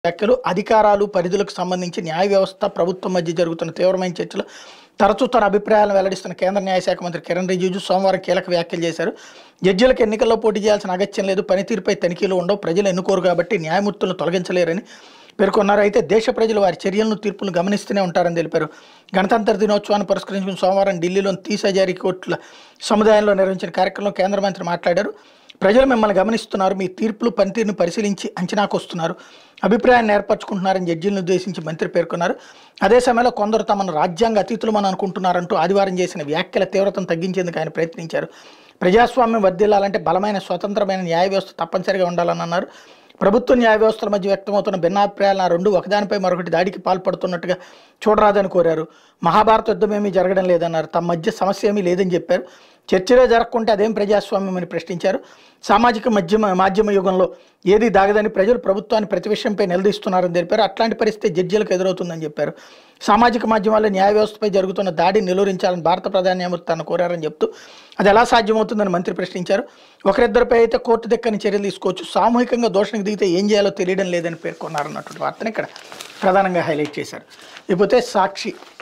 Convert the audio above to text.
వ్యాఖ్యలు అధికారాలు పరిధులకు సంబంధించి న్యాయ వ్యవస్థ ప్రభుత్వం మధ్య జరుగుతున్న తీవ్రమైన చర్చలు తరచూ తన అభిప్రాయాలను వెల్లడిస్తున్న కేంద్ర న్యాయశాఖ మంత్రి కిరణ్ రిజిజు సోమవారం కీలక వ్యాఖ్యలు చేశారు జడ్జీలకు ఎన్నికల్లో పోటీ చేయాల్సిన అగత్యం లేదు పనితీరుపై తనిఖీలు ఉండవు ప్రజలు ఎన్నుకోరు కాబట్టి న్యాయమూర్తులను తొలగించలేరని పేర్కొన్నారు అయితే దేశ ప్రజలు వారి చర్యలను తీర్పులను గమనిస్తూనే ఉంటారని తెలిపారు గణతంత్ర దినోత్సవాన్ని పురస్కరించుకుని సోమవారం ఢిల్లీలోని తీస్ హజారీ కోర్టుల సముదాయంలో నిర్వహించిన కార్యక్రమంలో కేంద్ర మంత్రి మాట్లాడారు ప్రజలు మిమ్మల్ని గమనిస్తున్నారు మీ తీర్పులు పనితీరును పరిశీలించి అంచనాకు వస్తున్నారు అభిప్రాయాన్ని ఏర్పరచుకుంటున్నారని జడ్జీలను ఉద్దేశించి మంత్రి పేర్కొన్నారు అదే సమయంలో కొందరు తమను రాజ్యాంగ అతీతులమని అనుకుంటున్నారంటూ ఆదివారం చేసిన వ్యాఖ్యల తీవ్రతను తగ్గించేందుకు ఆయన ప్రయత్నించారు ప్రజాస్వామ్యం వర్ధిల్లాలంటే బలమైన స్వతంత్రమైన న్యాయ వ్యవస్థ తప్పనిసరిగా ఉండాలని అన్నారు ప్రభుత్వ న్యాయ వ్యవస్థల మధ్య వ్యక్తమవుతున్న భిన్నాభిప్రాయాలు ఆ రెండు ఒకదానిపై మరొకటి దాడికి పాల్పడుతున్నట్టుగా చూడరాదని కోరారు మహాభారత యుద్ధం ఏమీ జరగడం లేదన్నారు తమ మధ్య సమస్య ఏమీ లేదని చెప్పారు చర్చలే జరగకుంటే అదేం ప్రజాస్వామ్యం అని ప్రశ్నించారు సామాజిక మధ్యమ మాధ్యమ యుగంలో ఏది దాగదని ప్రజలు ప్రభుత్వాన్ని ప్రతి విషయంపై నిలదీస్తున్నారని తెలిపారు అట్లాంటి పరిస్థితి జడ్జీలకు ఎదురవుతుందని చెప్పారు సామాజిక మాధ్యమాల్లో న్యాయ వ్యవస్థపై జరుగుతున్న దాడిని నిలువరించాలని భారత ప్రధాన న్యాయమూర్తి తను కోరారని చెప్తూ అది ఎలా సాధ్యమవుతుందని మంత్రి ప్రశ్నించారు ఒకరిద్దరిపై అయితే కోర్టు దక్కని చర్యలు తీసుకోవచ్చు సామూహికంగా దోషణకు దిగితే ఏం చేయాలో తెలియడం లేదని పేర్కొన్నారన్నటువంటి వార్తను ఇక్కడ ప్రధానంగా హైలైట్ చేశారు ఇకపోతే సాక్షి